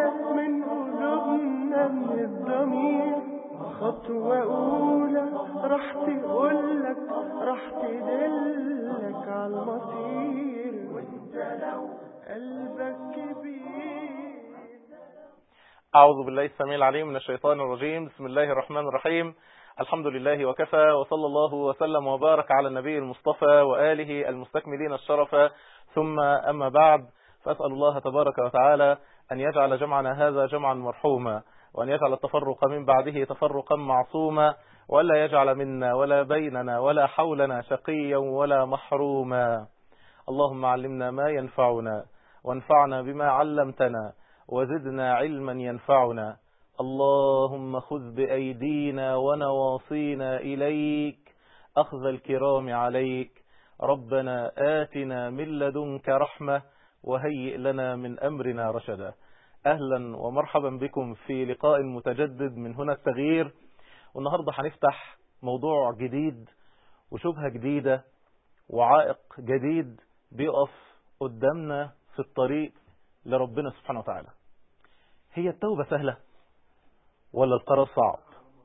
من قلوبنا من الضمير خطوة أولى راح تقولك راح تدلك على المصير وانت لو قلبك كبير أعوذ بالله السميع العليم من الشيطان الرجيم بسم الله الرحمن الرحيم الحمد لله وكفى وصلى الله وسلم وبارك على النبي المصطفى وآله المستكملين الشرف ثم أما بعد فأسأل الله تبارك وتعالى أن يجعل جمعنا هذا جمعا مرحوما وأن يجعل التفرق من بعده تفرقا معصوما وألا يجعل منا ولا بيننا ولا حولنا شقيا ولا محروما اللهم علمنا ما ينفعنا وانفعنا بما علمتنا وزدنا علما ينفعنا اللهم خذ بأيدينا ونواصينا إليك أخذ الكرام عليك ربنا آتنا من لدنك رحمة وهيئ لنا من أمرنا رشدا أهلا ومرحبا بكم في لقاء متجدد من هنا التغيير والنهاردة هنفتح موضوع جديد وشبهة جديدة وعائق جديد بيقف قدامنا في الطريق لربنا سبحانه وتعالى هي التوبة سهلة ولا القرار صعب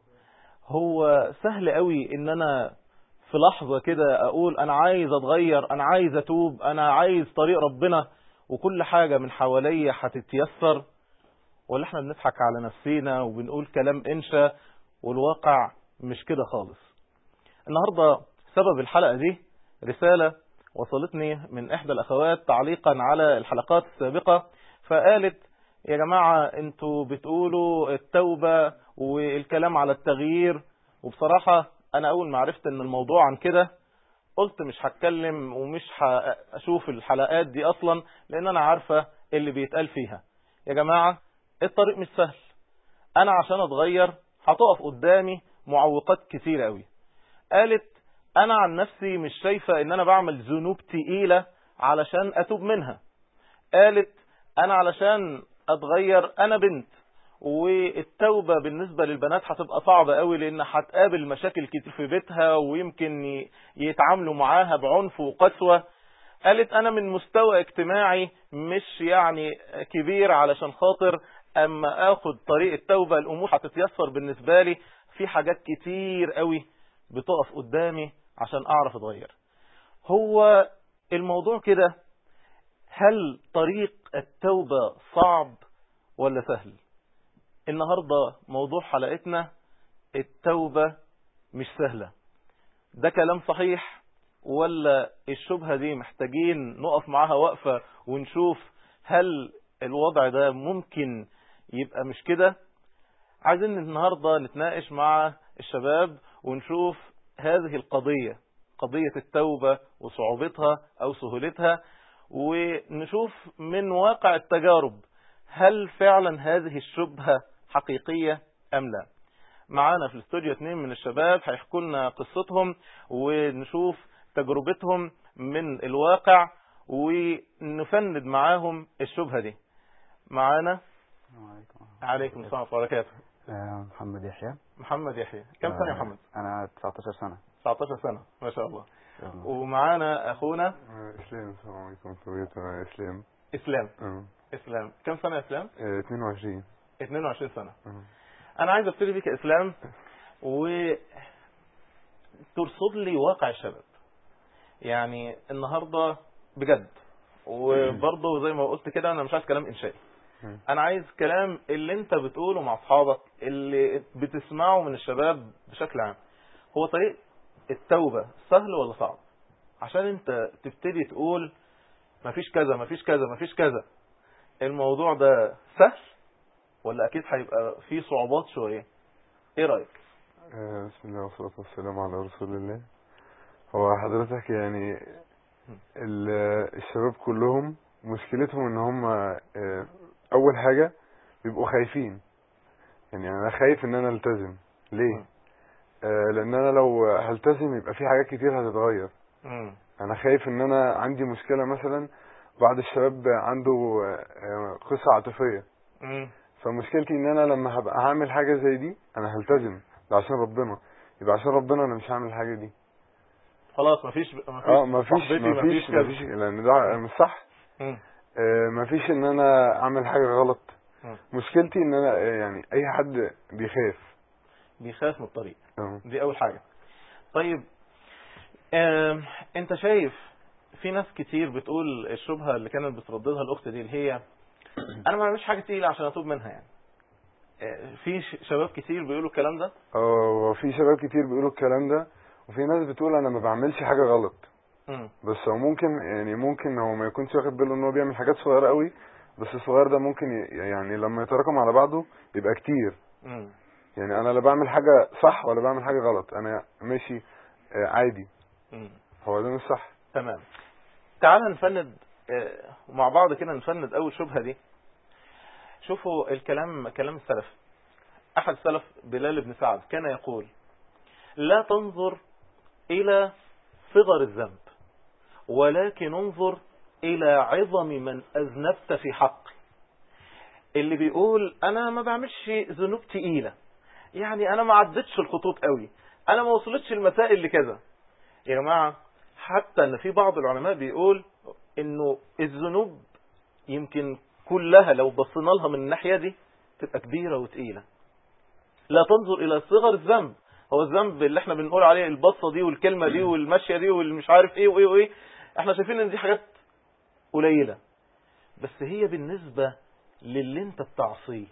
هو سهل قوي ان انا في لحظة كده اقول انا عايز اتغير انا عايز اتوب انا عايز طريق ربنا وكل حاجة من حواليا هتتيسر ولا احنا بنضحك على نفسينا وبنقول كلام انشا والواقع مش كده خالص النهاردة سبب الحلقة دي رسالة وصلتني من احدى الاخوات تعليقا على الحلقات السابقة فقالت يا جماعة انتوا بتقولوا التوبة والكلام على التغيير وبصراحة انا اول ما عرفت ان الموضوع عن كده قلت مش هتكلم ومش هشوف الحلقات دي اصلا لان انا عارفة اللي بيتقال فيها يا جماعة الطريق مش سهل انا عشان اتغير هتقف قدامي معوقات كتيرة قوي قالت انا عن نفسي مش شايفة ان انا بعمل ذنوب تقيلة علشان اتوب منها قالت انا علشان اتغير انا بنت والتوبة بالنسبة للبنات هتبقى صعبة قوي لان هتقابل مشاكل كتير في بيتها ويمكن يتعاملوا معاها بعنف وقسوة قالت انا من مستوى اجتماعي مش يعني كبير علشان خاطر اما اخد طريق التوبة الامور هتتيسر بالنسبة لي في حاجات كتير قوي بتقف قدامي عشان اعرف اتغير هو الموضوع كده هل طريق التوبة صعب ولا سهل النهاردة موضوع حلقتنا التوبة مش سهلة ده كلام صحيح ولا الشبهة دي محتاجين نقف معاها وقفة ونشوف هل الوضع ده ممكن يبقى مش كده عايزين النهاردة نتناقش مع الشباب ونشوف هذه القضية قضية التوبة وصعوبتها أو سهولتها ونشوف من واقع التجارب هل فعلا هذه الشبهة حقيقية أم لا معانا في الاستوديو اثنين من الشباب هيحكوا لنا قصتهم ونشوف تجربتهم من الواقع ونفند معاهم الشبهة دي معانا عليكم السلام ورحمة الله وبركاته آه، محمد يحيى محمد يحيى كم سنة يا آه، محمد انا 19 سنه 19 سنة ما شاء الله إن شاء الله. ومعانا أخونا آه، اسلام السلام عليكم طبيعة انا اسلام إسلام اه إسلام كم سنة يا إسلام آه، 22 22 سنة اه انا عايز ابتدي بيك يا اسلام و ترصد لي واقع الشباب يعني النهارده بجد وبرضه زي ما قلت كده انا مش عايز كلام انشائي مم. انا عايز كلام اللي انت بتقوله مع اصحابك اللي بتسمعه من الشباب بشكل عام هو طريق التوبة سهل ولا صعب عشان انت تبتدي تقول مفيش كذا مفيش كذا مفيش كذا الموضوع ده سهل ولا اكيد هيبقى فيه صعوبات شوية ايه رأيك آه، بسم الله والصلاة والسلام على رسول الله هو حضرتك يعني ال- الشباب كلهم مشكلتهم ان هم آه، اول حاجة بيبقوا خايفين يعني انا خايف ان انا التزم ليه مم. آه، لان انا لو هلتزم يبقى في حاجات كتير هتتغير مم. انا خايف ان انا عندي مشكلة مثلا بعض الشباب عنده آه، قصة عاطفية مم. فمشكلتي ان انا لما هبقى هعمل حاجة زي دي انا هلتزم ده عشان ربنا يبقى عشان ربنا انا مش هعمل الحاجة دي خلاص مفيش مفيش اه مفيش صاحبتي مفيش مفيش كذا مفيش لان ده مش صح مم. آه، مفيش ان انا اعمل حاجة غلط مم. مشكلتي ان انا آه، يعني اي حد بيخاف بيخاف من الطريق اه دي اول حاجة طيب آم، انت شايف في ناس كتير بتقول الشبهة اللي كانت بترددها الاخت دي اللي هي انا ما بعملش حاجة تقيلة عشان اتوب منها يعني آه، في ش- شباب كتير بيقولوا الكلام ده اه وفي شباب كتير بيقولوا الكلام ده وفي ناس بتقول انا ما بعملش حاجه غلط مم. بس هو ممكن يعني ممكن هو ما يكونش واخد باله ان هو بيعمل حاجات صغيره قوي بس الصغير ده ممكن ي- يعني لما يتراكم على بعضه يبقى كتير مم. يعني انا لا بعمل حاجه صح ولا بعمل حاجه غلط انا ماشي آه، عادي مم. هو ده مش صح تمام تعال نفند آه، مع بعض كده نفند اول شبهة دي شوفوا الكلام كلام السلف احد السلف بلال بن سعد كان يقول لا تنظر الى صغر الذنب ولكن انظر الى عظم من اذنبت في حقه اللي بيقول انا ما بعملش ذنوب تقيلة يعني انا ما عدتش الخطوط قوي انا ما وصلتش المسائل لكذا يا جماعة حتى ان في بعض العلماء بيقول انه الذنوب يمكن كلها لو بصينا لها من الناحية دي تبقى كبيرة وتقيلة لا تنظر الى صغر الذنب هو الذنب اللي احنا بنقول عليه البصة دي والكلمة دي والمشية دي والمش عارف ايه وايه وايه احنا شايفين ان دي حاجات قليلة بس هي بالنسبة للي انت بتعصيه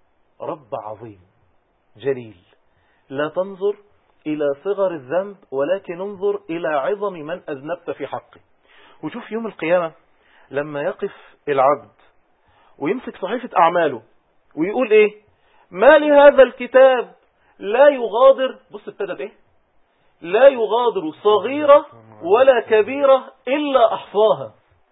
رب عظيم جليل لا تنظر إلى صغر الذنب ولكن انظر إلى عظم من أذنبت في حقه وشوف يوم القيامة لما يقف العبد ويمسك صحيفة أعماله ويقول إيه ما لهذا الكتاب لا يغادر بص ابتدى بإيه لا يغادر صغيرة ولا كبيرة إلا أحصاها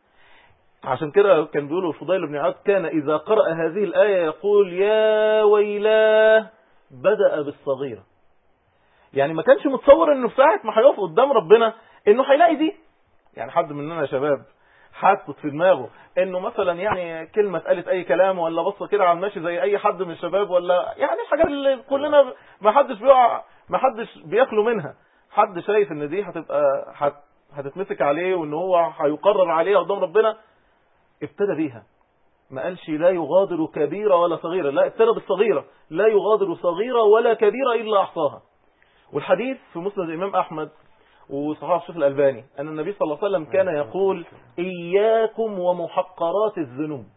عشان كده كان بيقولوا الفضيل بن عياض كان إذا قرأ هذه الآية يقول يا ويلاه بدأ بالصغيرة يعني ما كانش متصور انه في ساعة ما هيقف قدام ربنا انه هيلاقي دي يعني حد مننا يا شباب حاطط في دماغه انه مثلا يعني كلمة اتقالت اي كلام ولا بصة كده على الماشي زي اي حد من الشباب ولا يعني الحاجات اللي كلنا ما حدش بيقع ما حدش بيخلو منها حد شايف ان دي هتبقى هت هتتمسك عليه وان هو هيقرر عليها قدام ربنا ابتدى بيها ما قالش لا يغادر كبيرة ولا صغيرة لا ابتدى بالصغيرة لا يغادر صغيرة ولا كبيرة إلا أحصاها والحديث في مسند الإمام أحمد وصحابه الشيخ الألباني أن النبي صلى الله عليه وسلم كان يقول إياكم ومحقرات الذنوب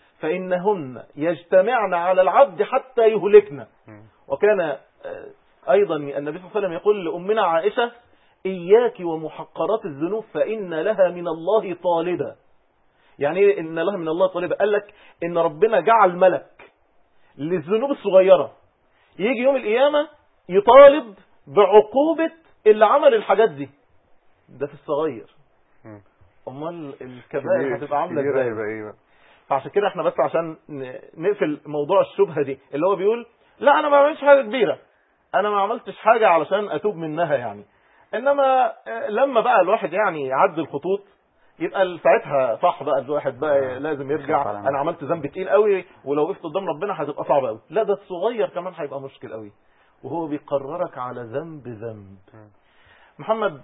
فإنهن يجتمعن على العبد حتى يهلكنا وكان آه، أيضا النبي صلى الله عليه وسلم يقول لأمنا عائشة إياك ومحقرات الذنوب فإن لها من الله طالبا يعني ايه ان لها من الله طالبا قال لك ان ربنا جعل ملك للذنوب الصغيرة يجي يوم القيامة يطالب بعقوبة اللي عمل الحاجات دي ده في الصغير مم. امال الكبائر هتبقى عامله كبير ازاي هيبقى ايه بقى فعشان كده احنا بس عشان ن- نقفل موضوع الشبهة دي اللي هو بيقول لا انا ما بعملش حاجة كبيرة انا ما عملتش حاجة علشان اتوب منها يعني انما آه، لما بقى الواحد يعني يعدي الخطوط يبقى ساعتها صح بقى الواحد بقى لازم يرجع فعلا. انا عملت ذنب تقيل قوي ولو وقفت قدام ربنا هتبقى صعبه قوي لا ده الصغير كمان هيبقى مشكل قوي وهو بيقررك على ذنب ذنب مم. محمد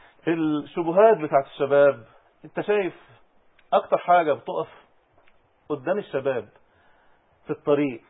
الشبهات بتاعت الشباب انت شايف اكتر حاجة بتقف قدام الشباب في الطريق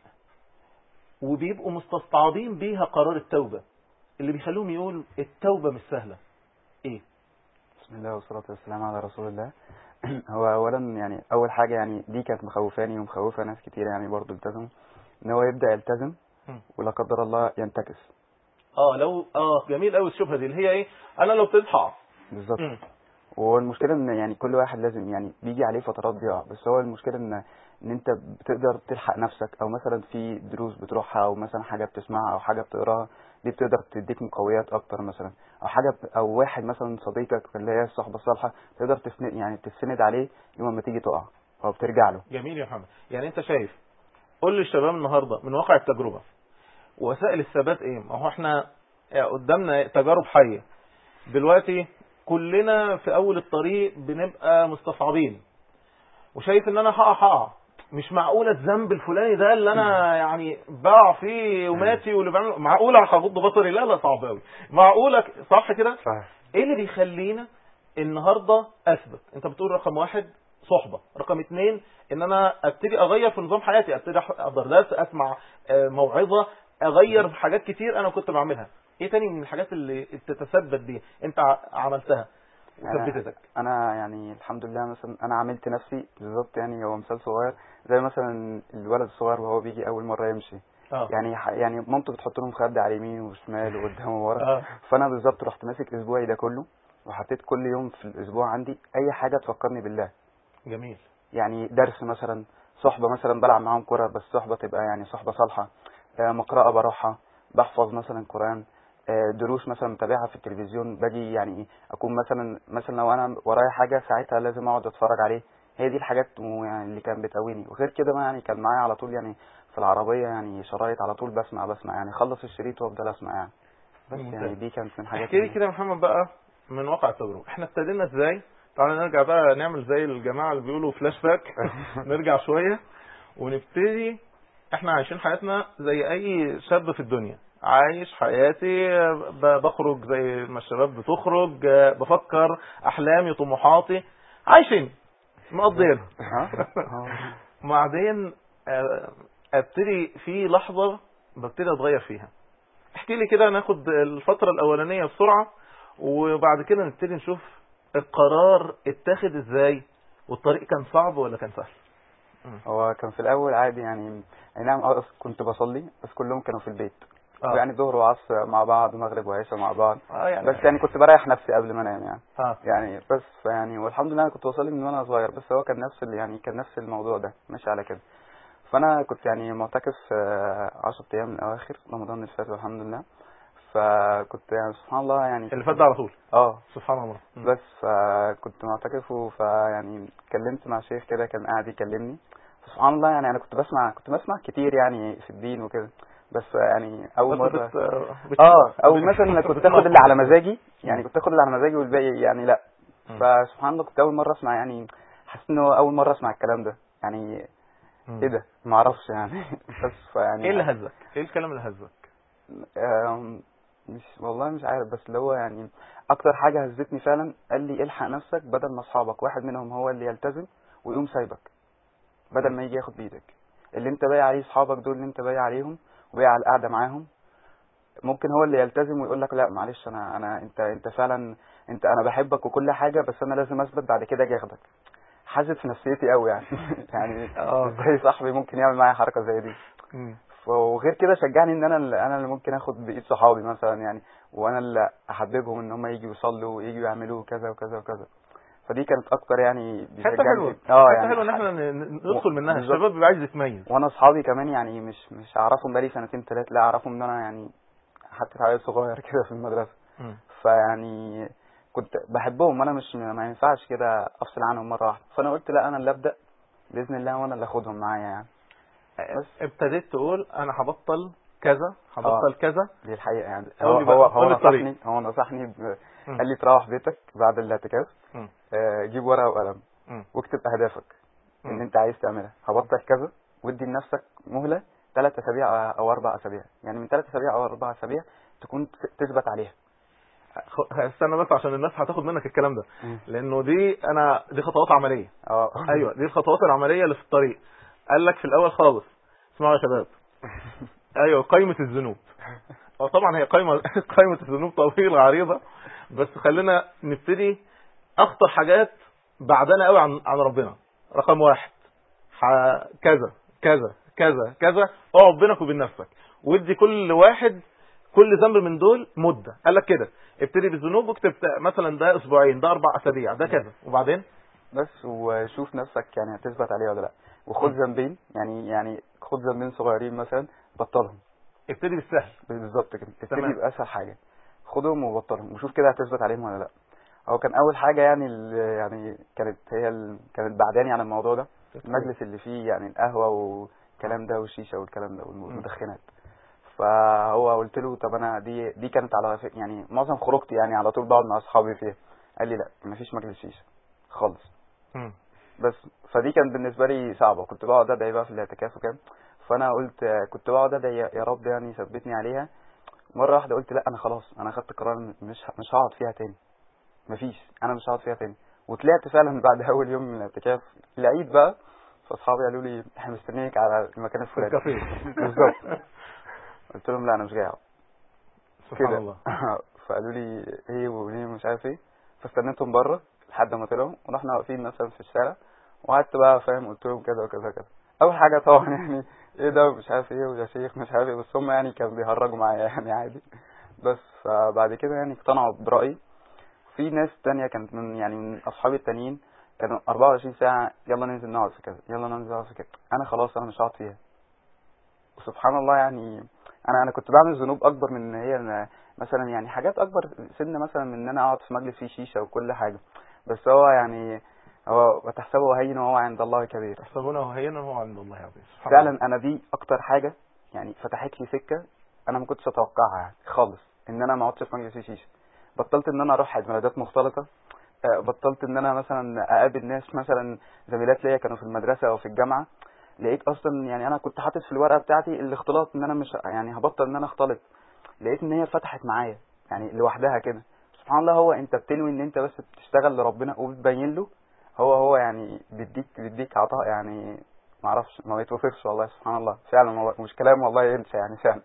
وبيبقوا مستصعبين بيها قرار التوبة اللي بيخلوهم يقول التوبة مش سهلة ايه بسم الله والصلاة والسلام على رسول الله هو أولا يعني أول حاجة يعني دي كانت مخوفاني ومخوفة ناس كتير يعني برضو التزموا إن هو يبدأ يلتزم مم. ولا قدر الله ينتكس اه لو اه جميل قوي الشبهة دي اللي هي ايه انا لو تصحى بالظبط مم. والمشكلة إن يعني كل واحد لازم يعني بيجي عليه فترات بيقع بس هو المشكلة إن إن أنت بتقدر تلحق نفسك أو مثلا في دروس بتروحها أو مثلا حاجة بتسمعها أو حاجة بتقراها دي بتقدر تديك مقويات أكتر مثلا أو حاجة ب- أو واحد مثلا صديقك اللي هي الصحبة الصالحة تقدر تسند يعني تسند عليه يوم ما تيجي تقع أو بترجع له جميل يا محمد يعني انت شايف قول للشباب النهاردة من واقع التجربة وسائل الثبات ايه ما هو احنا قدامنا تجارب حية دلوقتي كلنا في اول الطريق بنبقى مستصعبين وشايف ان انا هقع هقع مش معقولة الذنب الفلاني ده اللي انا يعني بقع فيه يوماتي واللي بعمله معقولة هغض بصري لا لا صعب قوي معقولة صح كده صح ايه اللي بيخلينا النهارده اثبت انت بتقول رقم واحد صحبة رقم اتنين ان انا ابتدي اغير في نظام حياتي ابتدي احضر درس اسمع آه، موعظة اغير في حاجات كتير انا كنت بعملها ايه تاني من الحاجات اللي تتثبت بيها انت ع- عملتها يعني وثبتتك انا يعني الحمد لله مثلا انا عملت نفسي بالظبط يعني هو مثال صغير زي مثلا الولد الصغير وهو بيجي اول مره يمشي اه يعني ح- يعني مامته بتحط له مخده على اليمين وشمال وقدام وورا اه فانا بالظبط رحت ماسك اسبوعي ده كله وحطيت كل يوم في الاسبوع عندي اي حاجه تفكرني بالله جميل يعني درس مثلا صحبه مثلا بلعب معاهم كوره بس صحبه تبقى يعني صحبه صالحه آه، مقرأة بروحها بحفظ مثلا قرآن آه، دروس مثلا متابعها في التلفزيون باجي يعني إيه، اكون مثلا مثلا لو انا ورايا حاجه ساعتها لازم اقعد اتفرج عليه هي دي الحاجات م- يعني اللي كانت بتقويني وغير كده بقى يعني كان معايا على طول يعني في العربيه يعني شرايط على طول بسمع بسمع يعني اخلص الشريط وافضل اسمع يعني بس ممتاز. يعني دي كانت من الحاجات احكي لي اللي- كده يا محمد بقى من واقع التجربة احنا ابتدينا ازاي تعالى نرجع بقى نعمل زي الجماعة اللي بيقولوا فلاش باك نرجع شوية ونبتدي احنا عايشين حياتنا زي اي شاب في الدنيا عايش حياتي ب- بخرج زي ما الشباب بتخرج بفكر احلامي طموحاتي عايشين مقضيين ها؟ آه. وبعدين آه، ابتدي في لحظة ببتدي اتغير فيها احكي لي كده ناخد الفترة الاولانية بسرعة وبعد كده نبتدي نشوف القرار اتاخد ازاي والطريق كان صعب ولا كان سهل هو كان في الاول عادي يعني اي نعم آه، كنت بصلي بس كلهم كانوا في البيت اه يعني ظهر وعصر مع بعض ومغرب وعشاء مع بعض اه يعني بس يعني كنت بريح نفسي قبل ما انام يعني اه يعني بس يعني والحمد لله انا كنت بصلي من وانا صغير بس هو كان نفس ال- يعني كان نفس الموضوع ده ماشي على كده فانا كنت يعني معتكف آه، 10 ايام من اواخر رمضان اللي فات والحمد لله فكنت يعني سبحان الله يعني اللي فات ده على طول اه سبحان الله م. بس فكنت معتكف فيعني اتكلمت مع شيخ كده كان قاعد يكلمني سبحان الله يعني انا كنت بسمع كنت بسمع كتير يعني في الدين وكده بس يعني اول بس مره بت... بت... اه او بت- مثلا كنت اخد اللي على مزاجي يعني كنت اخد اللي على مزاجي والباقي يعني لا مم. فسبحان الله كنت اول مره اسمع يعني حسيت ان هو اول مره اسمع الكلام ده يعني م. ايه ده ما اعرفش يعني بس فيعني ايه اللي هزك ايه الكلام اللي هزك آم، مش والله مش عارف بس اللي هو يعني اكتر حاجه هزتني فعلا قال لي الحق نفسك بدل ما اصحابك واحد منهم هو اللي يلتزم ويقوم سايبك بدل ما يجي ياخد بايدك اللي انت بايع عليه اصحابك دول اللي انت بايع عليهم وبايع على القعده معاهم ممكن هو اللي يلتزم ويقول لك لا معلش انا انا انت انت فعلا انت انا بحبك وكل حاجه بس انا لازم اثبت بعد كده اجي اخدك حاسس في نفسيتي قوي يعني يعني اه ازاي صاحبي ممكن يعمل معايا حركه زي دي م. وغير كده شجعني ان انا اللي انا اللي ممكن اخد بايد صحابي مثلا يعني وانا اللي احببهم ان هم يجوا يصلوا ويجوا يعملوا كذا وكذا وكذا فدي كانت اكتر يعني حته بيشجعني حلوه في- اه حته يعني حلوه ان احنا ن- ن- ندخل منها بالظبط. الشباب بيبقى عايز يتميز وانا اصحابي كمان يعني مش مش اعرفهم بقالي سنتين ثلاثه لا اعرفهم ان انا يعني حتى عيل صغير كده في المدرسه م. فيعني كنت بحبهم وانا مش ما ينفعش كده افصل عنهم مره واحده فانا قلت لا انا اللي ابدا باذن الله وانا اللي اخدهم معايا يعني بس. ابتديت تقول انا هبطل كذا هبطل كذا دي الحقيقه يعني قول هو لي بقى، هو قول هو لي الطريق. نصحني هو نصحني ب... م. قال لي تروح بيتك بعد الاعتكاف م. آه، جيب ورقه وقلم م. واكتب اهدافك م. ان انت عايز تعملها هبطل كذا وادي لنفسك مهله ثلاث اسابيع او اربع اسابيع يعني من ثلاث اسابيع او اربع اسابيع تكون ت- تثبت عليها خ- استنى بس عشان الناس هتاخد منك الكلام ده مم. لانه دي انا دي خطوات عمليه اه ايوه دي الخطوات العمليه اللي في الطريق قال لك في الاول خالص اسمعوا يا شباب ايوه قائمه الذنوب اه طبعا هي قائمه قائمه الذنوب طويله عريضه بس خلينا نبتدي اخطر حاجات بعدنا قوي عن عن ربنا رقم واحد ح... كذا كذا كذا كذا اقعد بينك وبين نفسك وادي كل واحد كل ذنب من دول مده قال لك كده ابتدي بالذنوب واكتب مثلا ده اسبوعين ده اربع اسابيع ده كذا وبعدين بس وشوف نفسك يعني هتثبت عليه ولا لا وخد ذنبين يعني يعني خد ذنبين صغيرين مثلا بطلهم ابتدي بالسهل بالظبط كده تمام. ابتدي باسهل حاجه خدهم وبطلهم وشوف كده هتثبت عليهم ولا لا هو كان اول حاجه يعني اللي يعني كانت هي ال... كانت بعداني عن الموضوع ده المجلس اللي فيه يعني القهوه والكلام ده والشيشه والكلام ده والمدخنات فهو قلت له طب انا دي دي كانت على ف- يعني معظم خروجتي يعني على طول بقعد مع اصحابي فيها قال لي لا مفيش مجلس شيشه خالص مم. بس فدي كانت بالنسبه لي صعبه كنت بقعد ادعي بقى في الاعتكاف وكده فانا قلت كنت بقعد ادعي يا يا رب يعني ثبتني عليها مره واحده قلت لا انا خلاص انا اخدت قرار مش مش هقعد فيها تاني مفيش انا مش هقعد فيها تاني وطلعت فعلا بعد اول يوم من الاعتكاف العيد بقى فاصحابي قالوا لي احنا مستنيينك على المكان في الفلاني الكافيه بالظبط قلت لهم لا انا مش جاي أقعد. سبحان كده الله فقالوا لي ايه وليه مش عارف ايه فاستنيتهم بره لحد ما طلعوا ورحنا واقفين مثلا في الشارع وقعدت بقى فاهم قلت لهم كذا وكذا كذا اول حاجه طبعا يعني ايه ده مش عارف ايه ويا شيخ مش عارف ايه بس هم يعني كانوا بيهرجوا معايا يعني عادي بس فبعد كده يعني اقتنعوا برأيي في ناس تانية كانت من يعني من اصحابي التانيين كانوا 24 ساعة يلا ننزل نقعد في كذا يلا ننزل نقعد في كذا انا خلاص انا مش هقعد فيها وسبحان الله يعني انا انا كنت بعمل ذنوب اكبر من ان هي إن مثلا يعني حاجات اكبر سن مثلا من ان انا اقعد في مجلس فيه شيشه وكل حاجه بس هو يعني هو وتحسبه هين وهو عند الله كبير تحسبونه هينا وهو عند الله عظيم سبحان الله. فعلا انا دي اكتر حاجه يعني فتحت لي سكه انا ما كنتش اتوقعها يعني خالص ان انا ما اقعدش في مجلس فيه شيشه بطلت ان انا اروح عيد ميلادات مختلطه آه، بطلت ان انا مثلا اقابل ناس مثلا زميلات ليا كانوا في المدرسه او في الجامعه لقيت اصلا يعني انا كنت حاطط في الورقه بتاعتي الاختلاط ان انا مش يعني هبطل ان انا اختلط لقيت ان هي فتحت معايا يعني لوحدها كده سبحان الله هو انت بتنوي ان انت بس بتشتغل لربنا وبتبين له هو هو يعني بيديك بيديك عطاء يعني ما اعرفش ما يتوصفش والله سبحان الله فعلا والله مش كلام والله ينسى يعني فعلا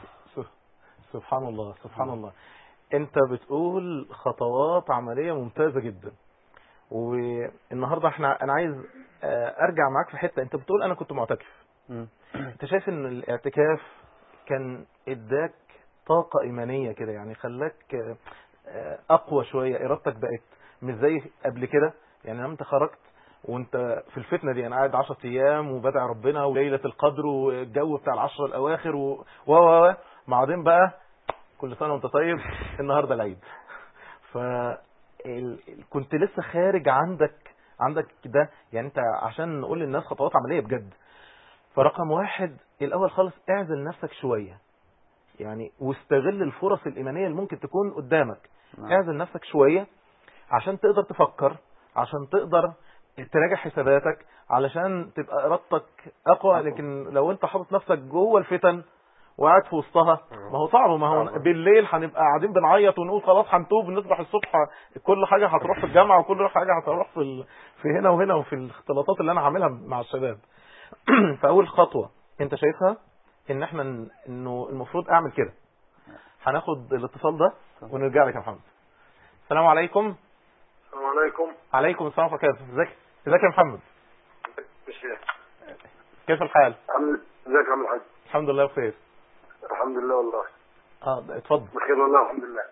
سبحان الله سبحان الله انت بتقول خطوات عملية ممتازة جدا والنهاردة احنا انا عايز آه، ارجع معاك في حتة انت بتقول انا كنت معتكف مم. انت شايف ان الاعتكاف كان اداك طاقة ايمانية كده يعني خلاك آه، آه، اقوى شوية ارادتك بقت مش زي قبل كده يعني لما انت خرجت وانت في الفتنة دي انا قاعد 10 ايام وبدع ربنا وليلة القدر والجو بتاع العشرة الاواخر و و و و. بعدين بقى كل سنة وانت طيب النهاردة العيد ف ال- ال- كنت لسه خارج عندك عندك ده يعني انت عشان نقول للناس خطوات عملية بجد فرقم واحد الاول خالص اعزل نفسك شوية يعني واستغل الفرص الايمانية اللي ممكن تكون قدامك نعم. اعزل نفسك شوية عشان تقدر تفكر عشان تقدر تراجع حساباتك علشان تبقى ارادتك اقوى لكن لو انت حاطط نفسك جوه الفتن وقاعد في وسطها ما هو صعب ما هو صعب. بالليل هنبقى قاعدين بنعيط ونقول خلاص هنتوب نصبح الصبح كل حاجه هتروح في الجامعه وكل حاجه هتروح في ال... في هنا وهنا وفي الاختلاطات اللي انا عاملها مع الشباب فاول خطوه انت شايفها ان احنا ن- انه المفروض اعمل كده هناخد الاتصال ده ونرجع لك يا محمد السلام عليكم السلام عليكم عليكم السلام ورحمه الله وبركاته ازيك ازيك يا محمد الشيخ كيف الحال عم- ازيك يا عم الحاج الحمد لله بخير الحمد لله والله اه اتفضل بخير والله الحمد لله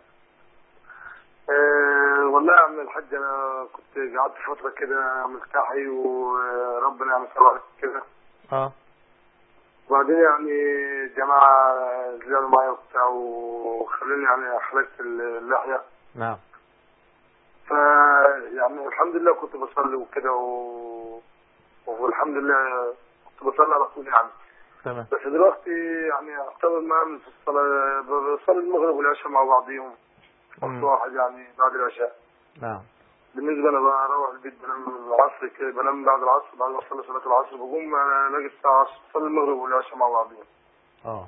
أه والله يا عم الحاج انا كنت قعدت فتره كده ملتحي وربنا يعني صلح كده اه وبعدين يعني جماعه زعلوا معايا وبتاع وخلوني يعني حلقت اللحيه نعم ف يعني الحمد لله كنت بصلي وكده و... والحمد لله كنت بصلي على طول يعني تمام بس دلوقتي يعني اعتبر معاهم في الصلاة بصلي المغرب والعشاء مع بعضيهم وقت مم. واحد يعني بعد العشاء نعم بالنسبة أنا بروح البيت بنام العصر كده بنام بعد العصر بعد ما أصلي صلاة العصر بقوم أنا ألاقي الساعة 10 أصلي المغرب والعشاء مع بعضيهم اه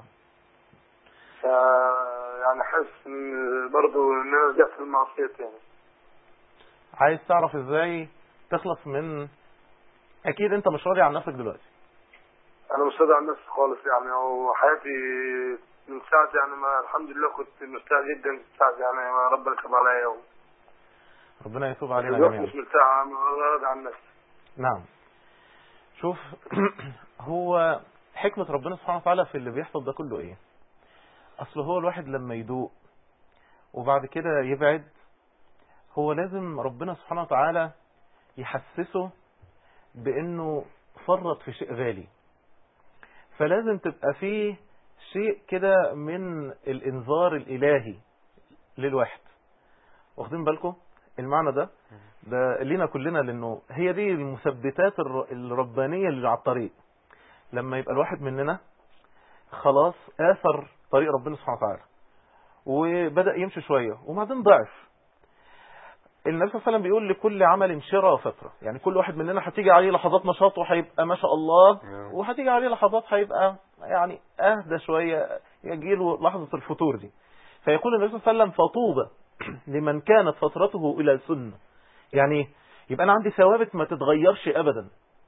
ف يعني حاسس إن برضه إن أنا رجعت في المعصية تاني عايز تعرف ازاي تخلص من اكيد انت مش راضي عن نفسك دلوقتي أنا مش راضي عن نفسي خالص يعني وحياتي من ساعة يعني ما الحمد لله كنت مرتاح جدا من ساعة يعني ما ربنا كتب عليا و... ربنا يتوب علينا دلوقتي جميعا مش مرتاح أنا راضي عن نفسي نعم شوف هو حكمة ربنا سبحانه وتعالى في اللي بيحصل ده كله ايه اصل هو الواحد لما يدوق وبعد كده يبعد هو لازم ربنا سبحانه وتعالى يحسسه بانه فرط في شيء غالي فلازم تبقى فيه شيء كده من الانذار الالهي للواحد واخدين بالكم المعنى ده ده لينا كلنا لانه هي دي المثبتات الر- الربانيه اللي على الطريق لما يبقى الواحد مننا خلاص اثر طريق ربنا سبحانه وتعالى وبدا يمشي شويه وبعدين ضعف النبي صلى الله عليه وسلم بيقول لكل عمل شرى وفتره يعني كل واحد مننا هتيجي عليه لحظات نشاط وهيبقى ما شاء الله نعم. وهتيجي عليه لحظات هيبقى يعني اهدى شويه يجيله لحظه الفتور دي فيقول النبي صلى الله عليه وسلم فطوبى لمن كانت فترته الى السنه يعني يبقى انا عندي ثوابت ما تتغيرش ابدا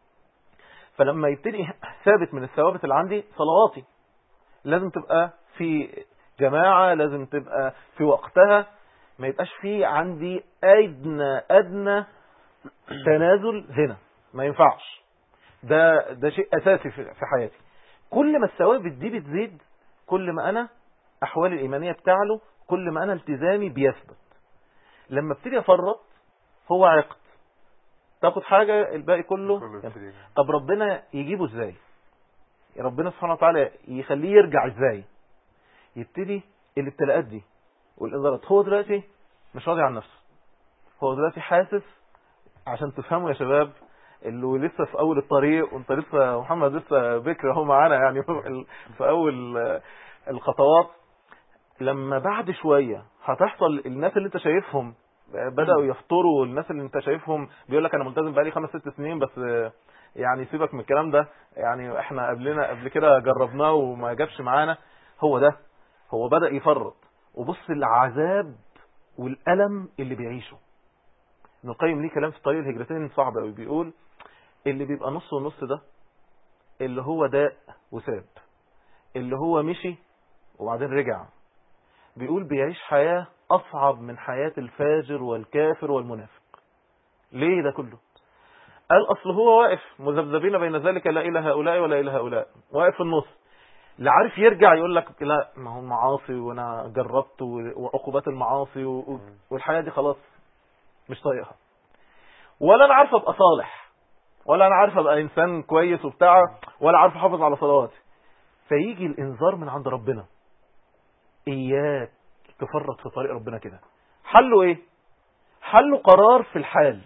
فلما يبتدي ثابت من الثوابت اللي عندي صلواتي لازم تبقى في جماعة لازم تبقى في وقتها ما يبقاش في عندي ادنى ادنى تنازل هنا ما ينفعش ده ده شيء اساسي في في حياتي كل ما الثوابت دي بتزيد كل ما انا احوالي الايمانيه بتعلو كل ما انا التزامي بيثبت لما ابتدي افرط هو عقد تاخد حاجه الباقي كله كله يلا. يبتدي. طب ربنا يجيبه ازاي ربنا سبحانه وتعالى يخليه يرجع ازاي يبتدي الابتلاءات دي والانذارات هو دلوقتي مش راضي عن نفسه هو دلوقتي حاسس عشان تفهموا يا شباب اللي لسه في اول الطريق وانت لسه محمد لسه بكر اهو معانا يعني في اول الخطوات لما بعد شويه هتحصل الناس اللي انت شايفهم بداوا يفطروا الناس اللي انت شايفهم بيقول لك انا ملتزم بقالي خمس ست سنين بس يعني سيبك من الكلام ده يعني احنا قبلنا قبل كده جربناه وما جابش معانا هو ده هو بدا يفرط وبص العذاب والالم اللي بيعيشه ابن القيم ليه كلام في طريق الهجرتين صعب قوي بيقول اللي بيبقى نص ونص ده اللي هو داء وساب اللي هو مشي وبعدين رجع بيقول بيعيش حياة أصعب من حياة الفاجر والكافر والمنافق ليه ده كله قال أصل هو واقف مذبذبين بين ذلك لا إلى هؤلاء ولا إلى هؤلاء واقف في النص لا عارف يرجع يقول لك لا ما هو المعاصي وانا جربت وعقوبات المعاصي و- والحياة دي خلاص مش طايقها ولا انا عارف ابقى صالح ولا انا عارف ابقى انسان كويس وبتاع ولا عارف احافظ على صلواتي فيجي الانذار من عند ربنا اياك تفرط في طريق ربنا كده حله ايه حله قرار في الحال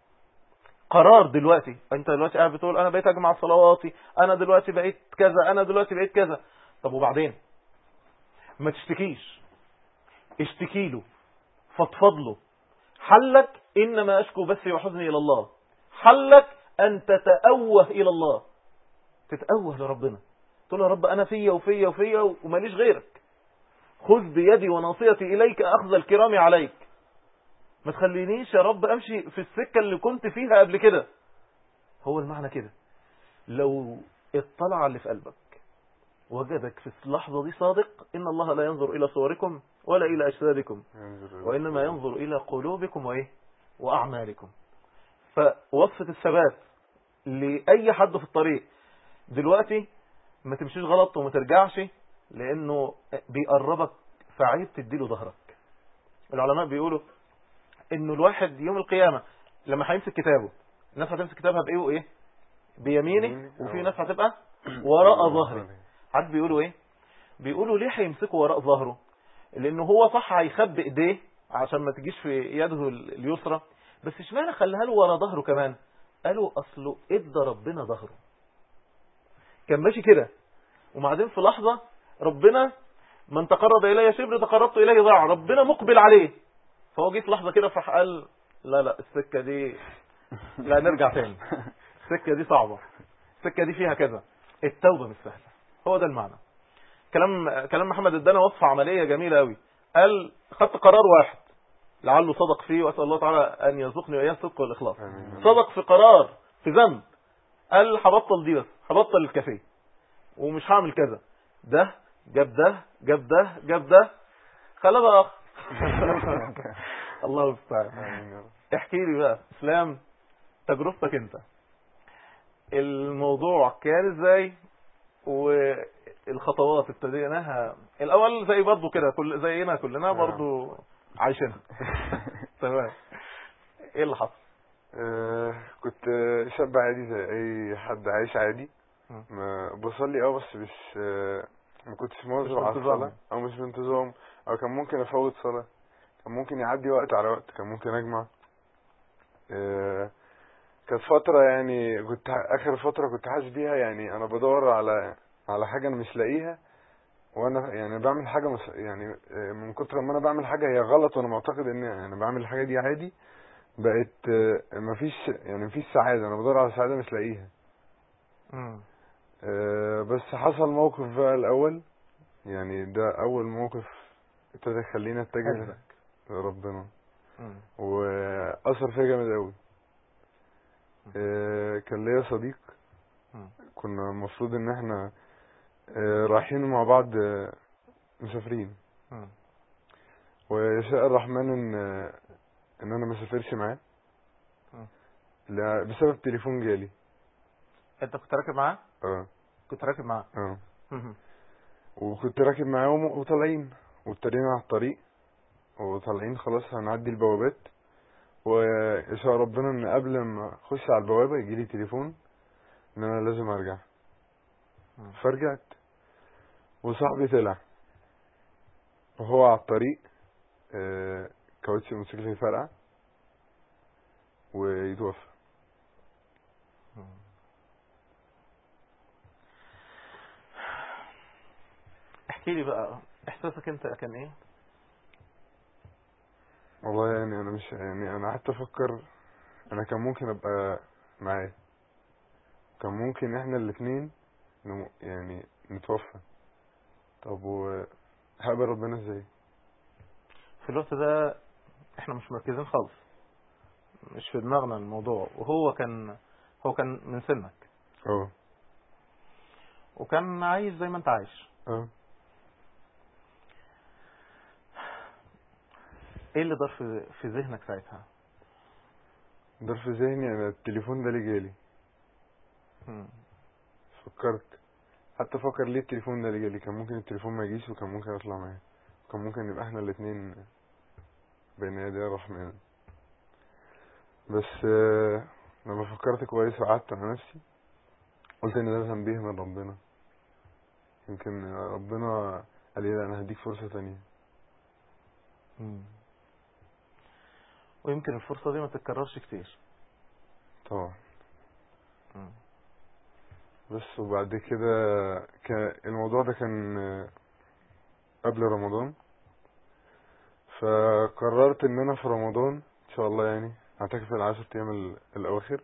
قرار دلوقتي انت دلوقتي قاعد بتقول انا بقيت اجمع صلواتي انا دلوقتي بقيت كذا انا دلوقتي بقيت كذا طب وبعدين ما تشتكيش اشتكي له فضفض له حلك انما اشكو بثي وحزني الى الله حلك ان تتأوه الى الله تتأوه لربنا تقول له يا رب انا فيا وفيا وفيا وماليش غيرك خذ بيدي وناصيتي اليك اخذ الكرام عليك ما تخلينيش يا رب امشي في السكة اللي كنت فيها قبل كده هو المعنى كده لو اطلع على اللي في قلبك وجدك في اللحظة دي صادق إن الله لا ينظر إلى صوركم ولا إلى أجسادكم ينظر وإنما ينظر إلى قلوبكم وإيه وأعمالكم فوصفة الثبات لأي حد في الطريق دلوقتي ما تمشيش غلط وما ترجعش لأنه بيقربك فعيب تديله ظهرك العلماء بيقولوا إنه الواحد يوم القيامة لما هيمسك كتابه الناس هتمسك كتابها بإيه وإيه بيمينه وفي ناس هتبقى وراء ظهره عاد بيقولوا ايه بيقولوا ليه هيمسكوا وراء ظهره لانه هو صح هيخبي ايديه عشان ما تجيش في يده اليسرى بس اشمعنى خلاها له ورا ظهره كمان قالوا اصله ادى ربنا ظهره كان ماشي كده وبعدين في لحظة ربنا من تقرب الي شبر تقربت اليه ضاع ربنا مقبل عليه فهو جه في لحظة كده فراح قال لا لا السكة دي لا نرجع تاني السكة دي صعبة السكة دي فيها كذا التوبة مش سهلة هو ده المعنى كلام كلام محمد ادانا وصفة عملية جميلة قوي قال خدت قرار واحد لعله صدق فيه واسال الله تعالى ان يرزقني واياه الصدق والاخلاص آمين. صدق في قرار في ذنب قال هبطل دي بس هبطل الكافيه ومش هعمل كذا ده جاب ده جاب ده جاب ده خلاه بقى اخ الله المستعان آمين يا رب. احكي لي بقى اسلام تجربتك انت الموضوع كان ازاي والخطوات ابتديناها الاول زي برضو كده كل زينا كلنا برضو عايشينها تمام ايه اللي حصل آه، كنت شاب عادي زي اي حد عايش عادي مم. ما بصلي اه بس مش آه، ما كنتش مواظب مش على بانتظام. الصلاة او مش بانتظام او كان ممكن افوت صلاة كان ممكن يعدي وقت على وقت كان ممكن اجمع آه، كانت فترة يعني كنت ح- اخر فترة كنت حاسس بيها يعني انا بدور على على حاجة انا مش لاقيها وانا يعني بعمل حاجة مش يعني آه، من كتر ما انا بعمل حاجة هي غلط وانا معتقد ان انا بعمل الحاجة دي عادي بقت آه، مفيش يعني مفيش سعادة انا بدور على سعادة مش لاقيها مم. آه، بس حصل موقف بقى الاول يعني ده اول موقف ابتدى يخليني اتجه هزك. لربنا مم. واثر فيا جامد قوي آه، كان ليا صديق مم. كنا المفروض ان احنا آه، رايحين مع بعض آه، مسافرين مم. ويشاء الرحمن ان ان انا ما سافرش معاه مم. لا- بسبب تليفون جالي انت كنت راكب معاه اه كنت راكب معاه اه مم. وكنت راكب معاهم وطالعين وابتدينا على الطريق وطالعين خلاص هنعدي البوابات ويشاء ربنا ان قبل ما اخش على البوابه يجي لي تليفون ان انا لازم ارجع مم. فرجعت وصاحبي طلع وهو على الطريق آه، كاوتش الموتوسيكل يفرقع ويتوفى احكي لي بقى احساسك انت كان ايه والله يعني انا مش يعني انا قعدت افكر انا كان ممكن ابقى معاه كان ممكن احنا الاتنين نم- يعني نتوفى طب و هقبل ربنا ازاي في الوقت ده احنا مش مركزين خالص مش في دماغنا الموضوع وهو كان هو كان من سنك اه وكان عايش زي ما انت عايش اه ايه اللي دار في في ذهنك ساعتها دار في ذهني انا التليفون ده اللي جالي مم. فكرت حتى افكر ليه التليفون ده اللي جالي كان ممكن التليفون ما يجيش وكان ممكن اطلع معاه كان ممكن نبقى احنا الاتنين بين يدي الرحمن بس آه، لما فكرت كويس وقعدت مع نفسي قلت ان ده تنبيه من ربنا يمكن ربنا قال لي لا انا هديك فرصة تانية مم. ويمكن الفرصة دي ما تتكررش كتير طبعا مم. بس وبعد كده كان الموضوع ده كان آه، قبل رمضان فقررت ان انا في رمضان ان شاء الله يعني اعتكف العشر ايام ال- الاواخر